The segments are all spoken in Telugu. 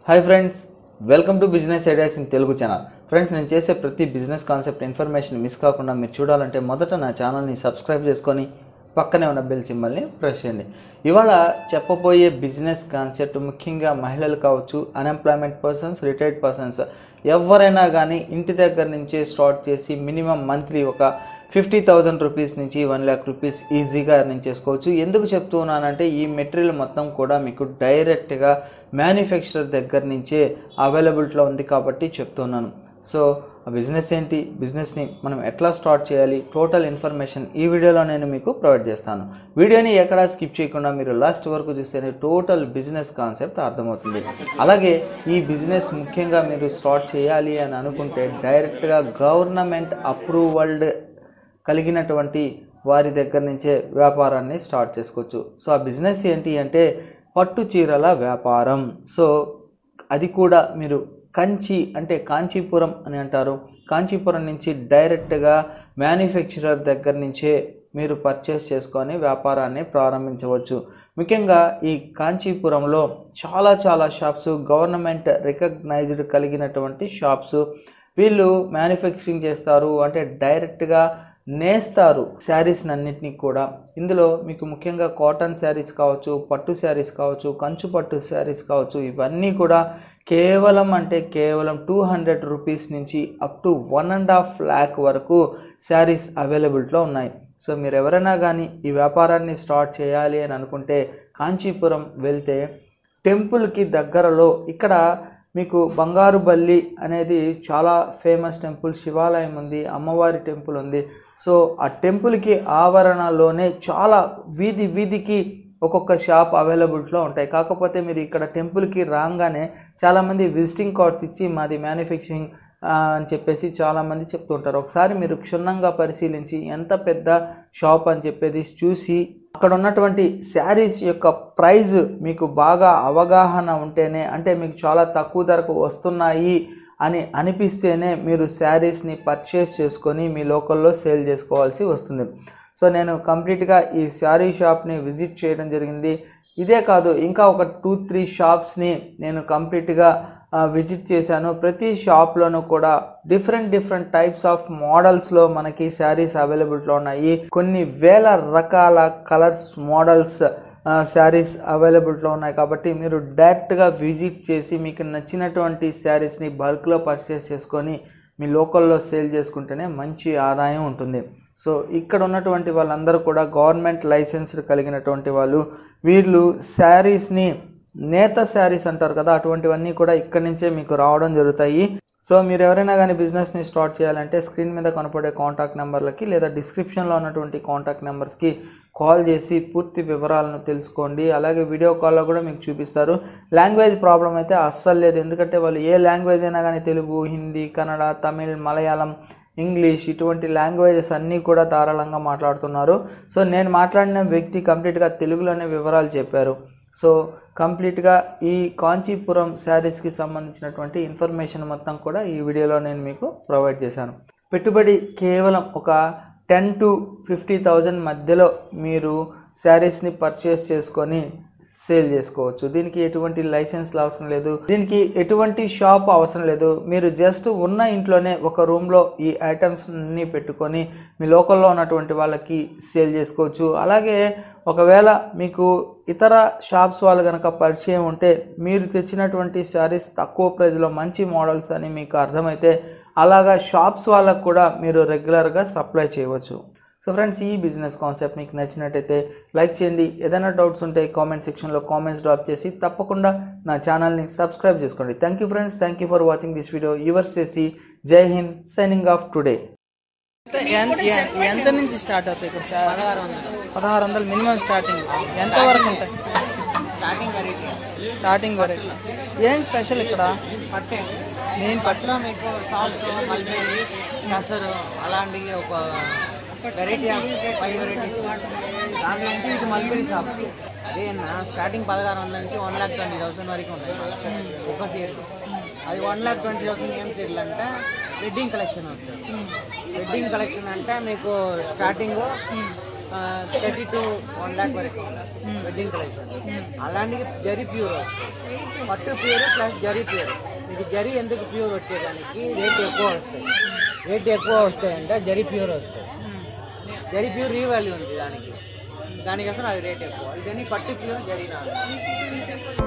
hi friends welcome to business ideas in Telugu channel friends నేను చేసే ప్రతి బిజినెస్ కాన్సెప్ట్ ఇన్ఫర్మేషన్ మిస్ కాకుండా మీరు చూడాలంటే మొదట నా ఛానల్ని సబ్స్క్రైబ్ చేసుకొని పక్కనే ఉన్న బెల్ సింబల్ని ప్రెస్ చేయండి ఇవాళ చెప్పబోయే బిజినెస్ కాన్సెప్ట్ ముఖ్యంగా మహిళలు కావచ్చు అన్ఎంప్లాయ్మెంట్ పర్సన్స్ రిటైర్డ్ పర్సన్స్ ఎవరైనా కానీ ఇంటి దగ్గర నుంచే స్టార్ట్ చేసి మినిమం మంత్లీ ఒక ఫిఫ్టీ థౌజండ్ రూపీస్ నుంచి వన్ ల్యాక్ రూపీస్ ఈజీగా ఎర్నింగ్ చేసుకోవచ్చు ఎందుకు చెప్తూ ఉన్నానంటే ఈ మెటీరియల్ మొత్తం కూడా మీకు డైరెక్ట్గా మ్యానుఫ్యాక్చరర్ దగ్గర నుంచే అవైలబిలిటీలో ఉంది కాబట్టి చెప్తున్నాను సో ఆ బిజినెస్ ఏంటి బిజినెస్ని మనం ఎట్లా స్టార్ట్ చేయాలి టోటల్ ఇన్ఫర్మేషన్ ఈ వీడియోలో నేను మీకు ప్రొవైడ్ చేస్తాను వీడియోని ఎక్కడా స్కిప్ చేయకుండా మీరు లాస్ట్ వరకు చూస్తేనే టోటల్ బిజినెస్ కాన్సెప్ట్ అర్థమవుతుంది అలాగే ఈ బిజినెస్ ముఖ్యంగా మీరు స్టార్ట్ చేయాలి అని అనుకుంటే డైరెక్ట్గా గవర్నమెంట్ అప్రూవల్డ్ కలిగినటువంటి వారి దగ్గర నుంచే వ్యాపారాన్ని స్టార్ట్ చేసుకోవచ్చు సో ఆ బిజినెస్ ఏంటి అంటే పట్టు చీరల వ్యాపారం సో అది కూడా మీరు కంచి అంటే కాంచీపురం అని అంటారు కాంచీపురం నుంచి డైరెక్ట్గా మ్యానుఫ్యాక్చరర్ దగ్గర నుంచే మీరు పర్చేస్ చేసుకొని వ్యాపారాన్ని ప్రారంభించవచ్చు ముఖ్యంగా ఈ కాంచీపురంలో చాలా చాలా షాప్స్ గవర్నమెంట్ రికగ్నైజ్డ్ కలిగినటువంటి షాప్స్ వీళ్ళు మ్యానుఫ్యాక్చరింగ్ చేస్తారు అంటే డైరెక్ట్గా నేస్తారు శారీస్ అన్నిటినీ కూడా ఇందులో మీకు ముఖ్యంగా కాటన్ శారీస్ కావచ్చు పట్టు శారీస్ కావచ్చు కంచు పట్టు శారీస్ కావచ్చు ఇవన్నీ కూడా కేవలం అంటే కేవలం టూ హండ్రెడ్ రూపీస్ నుంచి up to one and half lakh వరకు శారీస్ అవైలబిలిటీలో ఉన్నాయి సో మీరు ఎవరైనా కానీ ఈ వ్యాపారాన్ని స్టార్ట్ చేయాలి అని అనుకుంటే కాంచీపురం వెళ్తే టెంపుల్కి దగ్గరలో ఇక్కడ మీకు బంగారు బల్లి అనేది చాలా ఫేమస్ టెంపుల్ శివాలయం ఉంది అమ్మవారి టెంపుల్ ఉంది సో ఆ టెంపుల్కి ఆవరణలోనే చాలా వీధి వీధికి ఒక్కొక్క షాప్ అవైలబిలిటీలో ఉంటాయి కాకపోతే మీరు ఇక్కడ టెంపుల్కి రాగానే చాలామంది విజిటింగ్ కార్డ్స్ ఇచ్చి మాది మ్యానుఫ్యాక్చరింగ్ అని చెప్పేసి చాలామంది చెప్తుంటారు ఒకసారి మీరు క్షుణ్ణంగా పరిశీలించి ఎంత పెద్ద షాప్ అని చెప్పేది చూసి అక్కడ ఉన్నటువంటి శారీస్ యొక్క ప్రైజ్ మీకు బాగా అవగాహన ఉంటేనే అంటే మీకు చాలా తక్కువ ధరకు వస్తున్నాయి అని అనిపిస్తేనే మీరు శారీస్ని పర్చేస్ చేసుకొని మీ లోకల్లో సేల్ చేసుకోవాల్సి వస్తుంది సో నేను కంప్లీట్గా ఈ శారీ షాప్ని విజిట్ చేయడం జరిగింది ఇదే కాదు ఇంకా ఒక టూ త్రీ షాప్స్ని నేను కంప్లీట్గా విజిట్ చేశాను ప్రతి షాప్లోనూ కూడా డిఫరెంట్ డిఫరెంట్ టైప్స్ ఆఫ్ మోడల్స్లో మనకి శారీస్ అవైలబిలిటీలో ఉన్నాయి కొన్ని వేల రకాల కలర్స్ మోడల్స్ శారీస్ అవైలబిలిటీలో ఉన్నాయి కాబట్టి మీరు డైరెక్ట్గా విజిట్ చేసి మీకు నచ్చినటువంటి శారీస్ని బల్క్లో పర్చేస్ చేసుకొని మీ లోకల్లో సేల్ చేసుకుంటేనే మంచి ఆదాయం ఉంటుంది సో ఇక్కడ ఉన్నటువంటి వాళ్ళందరూ కూడా గవర్నమెంట్ లైసెన్స్డ్ కలిగినటువంటి వాళ్ళు వీళ్ళు శారీస్ని నేత శారీస్ అంటారు కదా అటువంటివన్నీ కూడా ఇక్కడి నుంచే మీకు రావడం జరుగుతాయి సో మీరు ఎవరైనా కానీ బిజినెస్ని స్టార్ట్ చేయాలంటే స్క్రీన్ మీద కనపడే కాంటాక్ట్ నెంబర్లకి లేదా డిస్క్రిప్షన్లో ఉన్నటువంటి కాంటాక్ట్ నెంబర్స్కి కాల్ చేసి పూర్తి వివరాలను తెలుసుకోండి అలాగే వీడియో కాల్లో కూడా మీకు చూపిస్తారు లాంగ్వేజ్ ప్రాబ్లం అయితే అస్సలు లేదు ఎందుకంటే వాళ్ళు ఏ లాంగ్వేజ్ అయినా కానీ తెలుగు హిందీ కన్నడ తమిళ్ మలయాళం ఇంగ్లీష్ ఇటువంటి లాంగ్వేజెస్ అన్నీ కూడా ధారాళంగా మాట్లాడుతున్నారు సో నేను మాట్లాడిన వ్యక్తి కంప్లీట్గా తెలుగులోనే వివరాలు చెప్పారు సో కంప్లీట్గా ఈ కాంచీపురం శారీస్కి సంబంధించినటువంటి ఇన్ఫర్మేషన్ మొత్తం కూడా ఈ వీడియోలో నేను మీకు ప్రొవైడ్ చేశాను పెట్టుబడి కేవలం ఒక టెన్ టు ఫిఫ్టీ థౌజండ్ మధ్యలో మీరు శారీస్ని పర్చేస్ చేసుకొని సేల్ చేసుకోవచ్చు దీనికి ఎటువంటి లైసెన్స్లు అవసరం లేదు దీనికి ఎటువంటి షాప్ అవసరం లేదు మీరు జస్ట్ ఉన్న ఇంట్లోనే ఒక రూమ్లో ఈ ఐటమ్స్ అన్ని పెట్టుకొని మీ లోకల్లో ఉన్నటువంటి వాళ్ళకి సేల్ చేసుకోవచ్చు అలాగే ఒకవేళ మీకు ఇతర షాప్స్ వాళ్ళు కనుక పరిచయం ఉంటే మీరు తెచ్చినటువంటి శారీస్ తక్కువ ప్రైజ్లో మంచి మోడల్స్ అని మీకు అర్థమైతే అలాగా షాప్స్ వాళ్ళకు కూడా మీరు రెగ్యులర్గా సప్లై చేయవచ్చు సో ఫ్రెండ్స్ ఈ బిజినెస్ కాన్సెప్ట్ మీకు నచ్చినట్టయితే లైక్ చేయండి ఏదైనా డౌట్స్ ఉంటే కామెంట్ సెక్షన్లో కామెంట్స్ డ్రాప్ చేసి తప్పకుండా నా ఛానల్ని సబ్స్క్రైబ్ చేసుకోండి thank you friends thank you for watching this video యువర్స్ చేసి జై హింద్ సైనింగ్ ఆఫ్ టుడే ఎంత- ఎ- ఎంత నుంచి స్టార్ట్ అవుతాయి ఇక్కడ సార్ పదహారు వందలు మినిమం స్టార్టింగ్ ఎంత వరకు ఉంటాయి స్టార్టింగ్ వెరైటీ స్టార్టింగ్ వెరైటీ ఏం స్పెషల్ ఇక్కడ పట్టే మెయిన్ పట్టు పట్టులో మీకు సాఫ్ట్ మల్బేరీ కసరు అలాంటివి ఒక వెరైటీ ఫైవ్ వెరైటీస్ దాంట్లో నుంచి ఇది మల్బేరీ షాప్ అదే అన్న స్టార్టింగ్ పదహారు వందల నుంచి వన్ ల్యాక్ ట్వంటీ థౌసండ్ వరకు ఉంటాయి ఒక చీర అది వన్ ల్యాక్ ట్వంటీ థౌసండ్ ఏం చీరలు అంటే వెడ్డింగ్ కలెక్షన్ వస్తుంది వెడ్డింగ్ కలెక్షన్ అంటే మీకు starting thirty to one lakh వరకు వెడ్డింగ్ కలెక్షన్ అలాంటివి జరీ ప్యూర్ వస్తాయి పట్టు ప్యూర్ ప్లస్ జరీ ప్యూర్ మీకు జరీ ఎందుకు ప్యూర్ వచ్చేదానికి రేట్ ఎక్కువ వస్తాయి రేట్ ఎక్కువ వస్తాయంటే జరీ ప్యూర్ వస్తాయి జరీ ప్యూర్ రీవాల్యూ ఉంది దానికి దానికోసం అది రేట్ ఎక్కువ ఇదన్నీ పట్టు ప్యూర్ జరీ నాది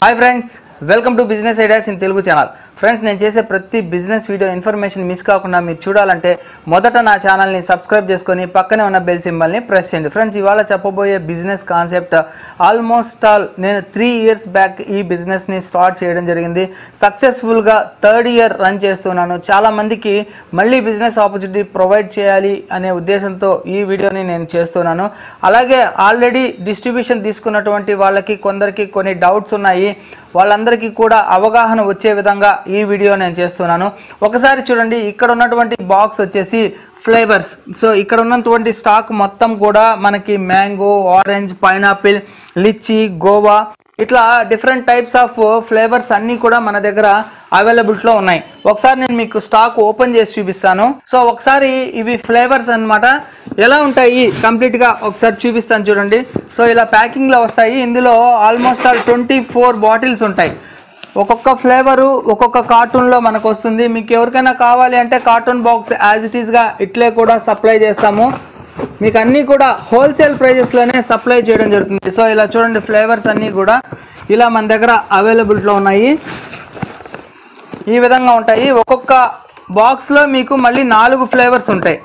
hi friends welcome to business ideas in Telugu channel friends నేను చేసే ప్రతి బిజినెస్ వీడియో ఇన్ఫర్మేషన్ మిస్ కాకుండా మీరు చూడాలంటే మొదట నా ఛానల్ని సబ్స్క్రైబ్ చేసుకొని పక్కనే ఉన్న బెల్ సింబల్ని ప్రెస్ చేయండి ఫ్రెండ్స్ ఇవాళ చెప్పబోయే బిజినెస్ కాన్సెప్ట్ ఆల్మోస్ట్ ఆల్ నేను త్రీ ఇయర్స్ బ్యాక్ ఈ బిజినెస్ని స్టార్ట్ చేయడం జరిగింది సక్సెస్ఫుల్గా థర్డ్ ఇయర్ రన్ చేస్తున్నాను చాలామందికి మళ్ళీ బిజినెస్ ఆపర్చునిటీ ప్రొవైడ్ చేయాలి అనే ఉద్దేశంతో ఈ వీడియోని నేను చేస్తున్నాను అలాగే ఆల్రెడీ డిస్ట్రిబ్యూషన్ తీసుకున్నటువంటి వాళ్ళకి కొందరికి కొన్ని డౌట్స్ ఉన్నాయి వాళ్ళందరికీ కూడా అవగాహన వచ్చే విధంగా ఈ వీడియో నేను చేస్తున్నాను ఒకసారి చూడండి ఇక్కడ ఉన్నటువంటి బాక్స్ వచ్చేసి ఫ్లేవర్స్ సో ఇక్కడ ఉన్నటువంటి స్టాక్ మొత్తం కూడా మనకి mango orange pineapple litchi guava ఇట్లా డిఫరెంట్ టైప్స్ ఆఫ్ ఫ్లేవర్స్ అన్నీ కూడా మన దగ్గర అవైలబిలిటీలో ఉన్నాయి ఒకసారి నేను మీకు స్టాక్ ఓపెన్ చేసి చూపిస్తాను సో ఒకసారి ఇవి ఫ్లేవర్స్ అన్నమాట ఎలా ఉంటాయి కంప్లీట్ గా ఒకసారి చూపిస్తాను చూడండి సో ఇలా ప్యాకింగ్ లో వస్తాయి ఇందులో almost all twenty four bottles ఉంటాయి ఒక్కొక్క ఫ్లేవరు ఒక్కొక్క కార్టూన్లో మనకు వస్తుంది మీకు ఎవరికైనా కావాలి అంటే కార్టూన్ బాక్స్ యాజ్ ఇట్ ఈస్గా ఇట్లే కూడా సప్లై చేస్తాము మీకు అన్నీ కూడా హోల్సేల్ ప్రైజెస్లోనే సప్లై చేయడం జరుగుతుంది సో ఇలా చూడండి ఫ్లేవర్స్ అన్నీ కూడా ఇలా మన దగ్గర అవైలబిలిటీలో ఉన్నాయి ఈ విధంగా ఉంటాయి ఒక్కొక్క బాక్స్లో మీకు మళ్ళీ నాలుగు ఫ్లేవర్స్ ఉంటాయి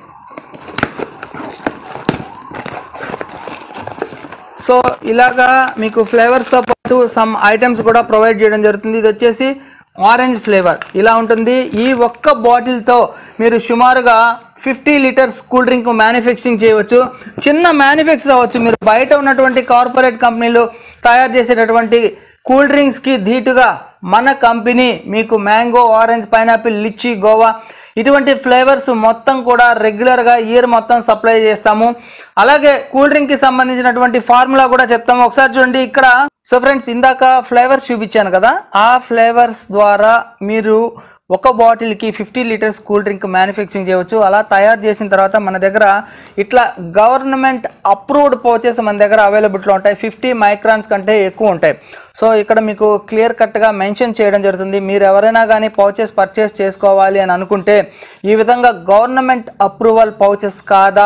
సో ఇలాగా మీకు ఫ్లేవర్స్తో పాటు సమ్ ఐటమ్స్ కూడా ప్రొవైడ్ చేయడం జరుగుతుంది ఇది వచ్చేసి ఆరెంజ్ ఫ్లేవర్ ఇలా ఉంటుంది ఈ ఒక్క బాటిల్తో మీరు సుమారుగా fifty litres cool drink manufacturing చేయవచ్చు చిన్న మ్యానుఫ్యాక్చర్ అవ్వచ్చు మీరు బయట ఉన్నటువంటి కార్పొరేట్ కంపెనీలు తయారు చేసేటటువంటి కూల్ డ్రింక్స్కి ధీటుగా మన కంపెనీ మీకు mango orange pineapple litchi guava ఇటువంటి ఫ్లేవర్స్ మొత్తం కూడా రెగ్యులర్గా ఇయర్ మొత్తం సప్లై చేస్తాము అలాగే కూల్ డ్రింక్కి సంబంధించినటువంటి ఫార్ములా కూడా చెప్తాము ఒకసారి చూడండి ఇక్కడ సో ఫ్రెండ్స్ ఇందాక ఫ్లేవర్స్ చూపించాను కదా ఆ ఫ్లేవర్స్ ద్వారా మీరు ఒక బాటిల్కి fifty litres cool drink manufacturing చేయవచ్చు అలా తయారు చేసిన తర్వాత మన దగ్గర ఇట్లా గవర్నమెంట్ అప్రూవ్డ్ పౌచెస్ మన దగ్గర అవైలబిలిటీలో ఉంటాయి ఫిఫ్టీ మైక్రాన్స్ కంటే ఎక్కువ ఉంటాయి సో ఇక్కడ మీకు క్లియర్ కట్గా మెన్షన్ చేయడం జరుగుతుంది మీరు ఎవరైనా కానీ పౌచెస్ పర్చేస్ చేసుకోవాలి అని అనుకుంటే ఈ విధంగా గవర్నమెంట్ అప్రూవల్ పౌచెస్ కాదా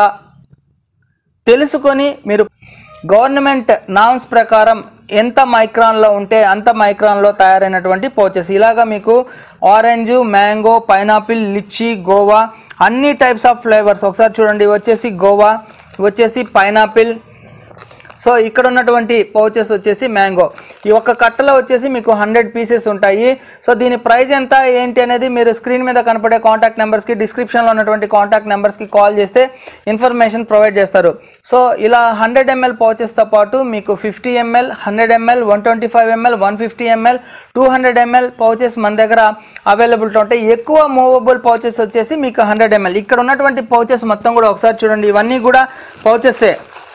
తెలుసుకొని మీరు గవర్నమెంట్ నామ్స్ ప్రకారం ఎంత మైక్రాన్లో ఉంటే అంత మైక్రాన్లో తయారైనటువంటి పౌచెస్ ఇలాగా మీకు orange mango pineapple litchi guava అన్ని టైప్స్ ఆఫ్ ఫ్లేవర్స్ ఒకసారి చూడండి ఇవి వచ్చేసి గోవా ఇవి వచ్చేసి పైనాపిల్ సో ఇక్కడ ఉన్నటువంటి పౌచెస్ వచ్చేసి మ్యాంగో ఈ ఒక్క కట్టలో వచ్చేసి మీకు హండ్రెడ్ పీసెస్ ఉంటాయి సో దీని ప్రైస్ ఎంత ఏంటి అనేది మీరు స్క్రీన్ మీద కనపడే కాంటాక్ట్ నెంబర్స్కి డిస్క్రిప్షన్లో ఉన్నటువంటి కాంటాక్ట్ నెంబర్స్కి కాల్ చేస్తే ఇన్ఫర్మేషన్ ప్రొవైడ్ చేస్తారు సో ఇలా హండ్రెడ్ ఎంఎల్ పౌచెస్తో పాటు మీకు fifty ML hundred ML one twenty five ML one fifty ML two hundred ML pouches మన దగ్గర అవైలబిలిటీ ఉంటాయి ఎక్కువ మూవబుల్ పౌచెస్ వచ్చేసి మీకు హండ్రెడ్ ఎంఎల్ ఇక్కడ ఉన్నటువంటి పౌచెస్ మొత్తం కూడా ఒకసారి చూడండి ఇవన్నీ కూడా పౌచెసే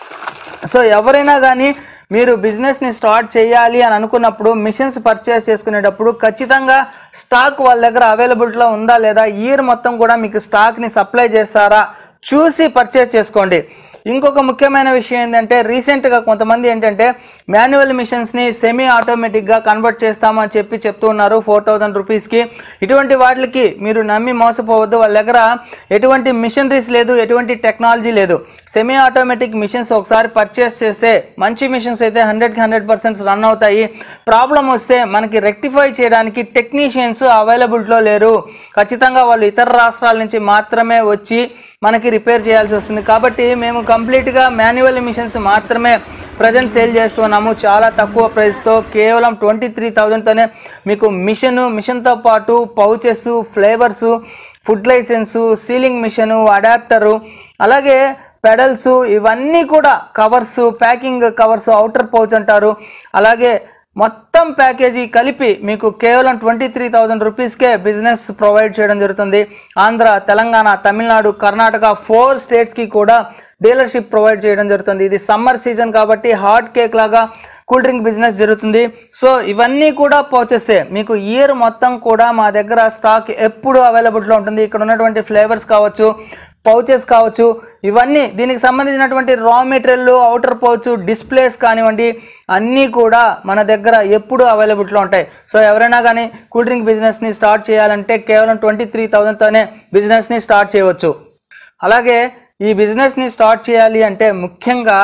సో ఎవరైనా కానీ మీరు బిజినెస్ని స్టార్ట్ చేయాలి అని అనుకున్నప్పుడు మిషన్స్ పర్చేస్ చేసుకునేటప్పుడు ఖచ్చితంగా స్టాక్ వాళ్ళ దగ్గర అవైలబిలిటీలో ఉందా లేదా ఇయర్ మొత్తం కూడా మీకు స్టాక్ని సప్లై చేస్తారా చూసి పర్చేస్ చేసుకోండి ఇంకొక ముఖ్యమైన విషయం ఏంటంటే రీసెంట్గా కొంతమంది ఏంటంటే మాన్యువల్ మిషన్స్ని సెమీ ఆటోమేటిక్గా కన్వర్ట్ చేస్తామని చెప్పి చెప్తూ ఉన్నారు ఫోర్ థౌజండ్ రూపీస్కి ఇటువంటి వాటికి మీరు నమ్మి మోసపోవద్దు వాళ్ళ దగ్గర ఎటువంటి మిషనరీస్ లేదు ఎటువంటి టెక్నాలజీ లేదు సెమీ ఆటోమేటిక్ మిషన్స్ ఒకసారి పర్చేస్ చేస్తే మంచి మిషన్స్ అయితే హండ్రెడ్కి హండ్రెడ్ పర్సెంట్ రన్ అవుతాయి ప్రాబ్లం వస్తే మనకి రెక్టిఫై చేయడానికి టెక్నీషియన్స్ అవైలబిలిటీలో లేరు ఖచ్చితంగా వాళ్ళు ఇతర రాష్ట్రాల నుంచి మాత్రమే వచ్చి మనకి రిపేర్ చేయాల్సి వస్తుంది కాబట్టి మేము కంప్లీట్గా మాన్యువల్ మిషన్స్ మాత్రమే ప్రజెంట్ సేల్ చేస్తున్నాము చాలా తక్కువ ప్రైస్తో కేవలం ట్వంటీ త్రీ థౌజండ్తోనే మీకు మిషన్ మిషన్తో పాటు pouches flavours food licence sealing machine adapter అలాగే పెడల్స్ ఇవన్నీ కూడా covers packing covers outer pouch అంటారు అలాగే మొత్తం ప్యాకేజీ కలిపి మీకు కేవలం ట్వంటీ త్రీ థౌజండ్ రూపీస్కే బిజినెస్ ప్రొవైడ్ చేయడం జరుగుతుంది ఆంధ్ర తెలంగాణ తమిళనాడు కర్ణాటక ఫోర్ స్టేట్స్కి కూడా డీలర్షిప్ ప్రొవైడ్ చేయడం జరుగుతుంది ఇది సమ్మర్ సీజన్ కాబట్టి హాట్ కేక్ లాగా కూల్ డ్రింక్ బిజినెస్ జరుగుతుంది సో ఇవన్నీ కూడా పోచేస్తే మీకు ఇయర్ మొత్తం కూడా మా దగ్గర స్టాక్ ఎప్పుడు అవైలబిలిటీలో ఉంటుంది ఇక్కడ ఉన్నటువంటి ఫ్లేవర్స్ కావచ్చు పౌచెస్ కావచ్చు ఇవన్నీ దీనికి సంబంధించినటువంటి raw material outer pouch displays కానివ్వండి అన్నీ కూడా మన దగ్గర ఎప్పుడు అవైలబిలిటీలో ఉంటాయి సో ఎవరైనా కానీ కూల్ డ్రింక్ బిజినెస్ని స్టార్ట్ చేయాలంటే కేవలం ట్వంటీ త్రీ థౌజండ్తోనే బిజినెస్ని స్టార్ట్ చేయవచ్చు అలాగే ఈ బిజినెస్ని స్టార్ట్ చేయాలి అంటే ముఖ్యంగా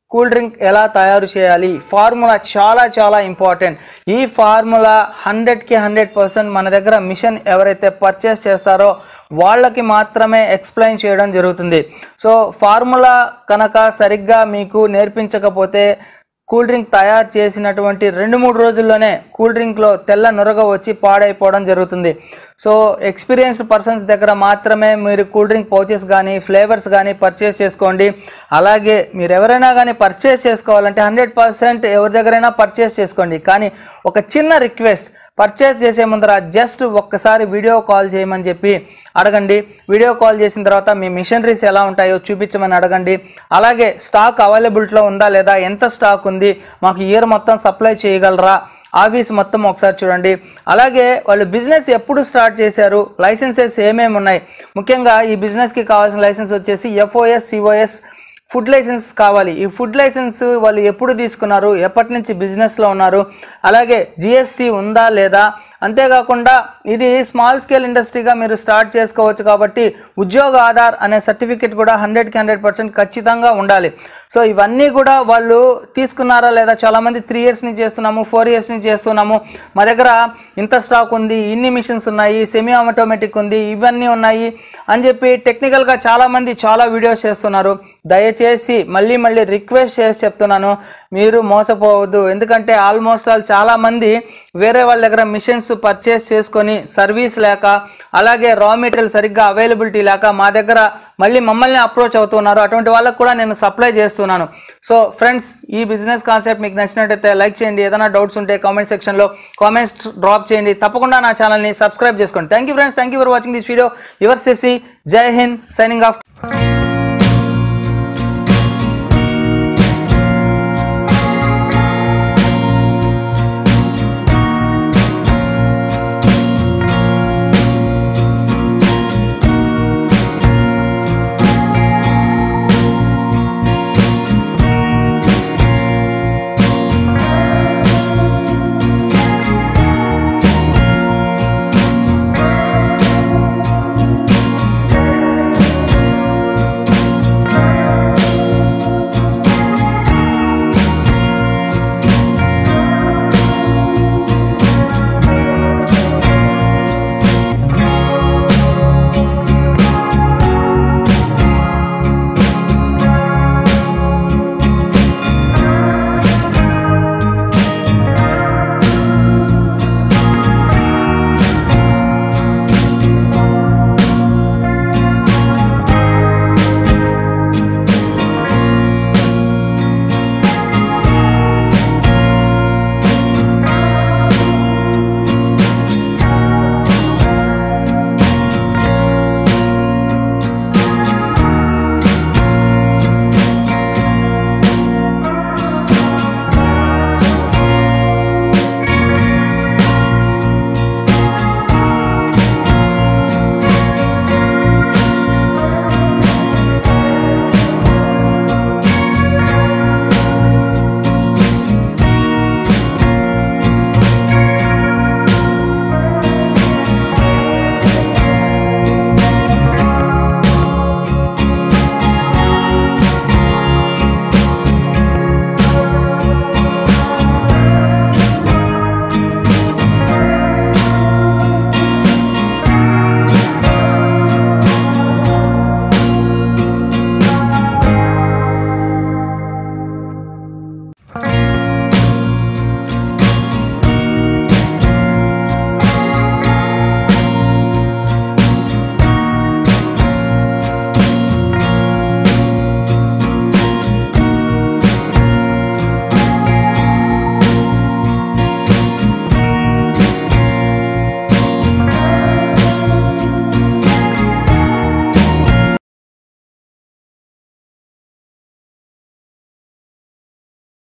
కూల్ డ్రింక్ ఎలా తయారు చేయాలి ఫార్ములా చాలా చాలా ఇంపార్టెంట్ ఈ ఫార్ములా హండ్రెడ్కి హండ్రెడ్ పర్సెంట్ మన దగ్గర మిషన్ ఎవరైతే పర్చేస్ చేస్తారో వాళ్ళకి మాత్రమే ఎక్స్ప్లెయిన్ చేయడం జరుగుతుంది సో ఫార్ములా కనుక సరిగ్గా మీకు నేర్పించకపోతే కూల్ డ్రింక్ తయారు చేసినటువంటి రెండు మూడు రోజుల్లోనే కూల్ డ్రింక్లో తెల్ల నురగ వచ్చి పాడైపోవడం జరుగుతుంది సో ఎక్స్పీరియన్స్డ్ పర్సన్స్ దగ్గర మాత్రమే మీరు కూల్ డ్రింక్ పౌచెస్ కానీ ఫ్లేవర్స్ కానీ పర్చేస్ చేసుకోండి అలాగే మీరు ఎవరైనా కానీ పర్చేస్ చేసుకోవాలంటే హండ్రెడ్ పర్సెంట్ ఎవరి దగ్గరైనా పర్చేస్ చేసుకోండి కానీ ఒక చిన్న రిక్వెస్ట్ పర్చేస్ చేసే ముందర జస్ట్ ఒక్కసారి వీడియో కాల్ చేయమని చెప్పి అడగండి వీడియో కాల్ చేసిన తర్వాత మీ మిషనరీస్ ఎలా ఉంటాయో చూపించమని అడగండి అలాగే స్టాక్ అవైలబిలిటీలో ఉందా లేదా ఎంత స్టాక్ ఉంది మాకు ఇయర్ మొత్తం సప్లై చేయగలరా ఆఫీస్ మొత్తం ఒకసారి చూడండి అలాగే వాళ్ళు బిజినెస్ ఎప్పుడు స్టార్ట్ చేశారు లైసెన్సెస్ ఏమేమి ఉన్నాయి ముఖ్యంగా ఈ బిజినెస్కి కావాల్సిన లైసెన్స్ వచ్చేసి ఎఫ్ఓఎస్ సిఓఎస్ ఫుడ్ లైసెన్స్ కావాలి ఈ ఫుడ్ లైసెన్స్ వాళ్ళు ఎప్పుడు తీసుకున్నారు ఎప్పటి నుంచి బిజినెస్లో ఉన్నారు అలాగే జిఎస్టీ ఉందా లేదా అంతేకాకుండా ఇది స్మాల్ స్కేల్ ఇండస్ట్రీగా మీరు స్టార్ట్ చేసుకోవచ్చు కాబట్టి ఉద్యోగ ఆధార్ అనే సర్టిఫికేట్ కూడా హండ్రెడ్కి హండ్రెడ్ పర్సెంట్ ఖచ్చితంగా ఉండాలి సో ఇవన్నీ కూడా వాళ్ళు తీసుకున్నారా లేదా చాలామంది త్రీ ఇయర్స్ నుంచి చేస్తున్నాము ఫోర్ ఇయర్స్ నుంచి చేస్తున్నాము మా దగ్గర ఇంత స్టాక్ ఉంది ఇన్ని మిషన్స్ ఉన్నాయి సెమీ ఆటోమేటిక్ ఉంది ఇవన్నీ ఉన్నాయి అని చెప్పి టెక్నికల్గా చాలామంది చాలా వీడియోస్ చేస్తున్నారు దయచేసి మళ్ళీ మళ్ళీ రిక్వెస్ట్ చేసి చెప్తున్నాను మీరు మోసపోవద్దు ఎందుకంటే ఆల్మోస్ట్ ఆల్ చాలామంది వేరే వాళ్ళ దగ్గర మిషన్స్ పర్చేస్ చేసుకొని సర్వీస్ లేక అలాగే రా మెటీరియల్ సరిగ్గా అవైలబిలిటీ లేక మా దగ్గర మళ్ళీ మమ్మల్ని అప్రోచ్ అవుతున్నారు అటువంటి వాళ్ళకు కూడా నేను సప్లై చేస్తున్నాను సో ఫ్రెండ్స్ ఈ బిజినెస్ కాన్సెప్ట్ మీకు నచ్చినట్టయితే లైక్ చేయండి ఏదైనా డౌట్స్ ఉంటే కామెంట్ సెక్షన్లో కామెంట్స్ డ్రాప్ చేయండి తప్పకుండా నా ఛానల్ని సబ్స్క్రైబ్ చేసుకోండి thank you friends thank you for watching this video your సెసి జై హింద్ సైనింగ్ ఆఫ్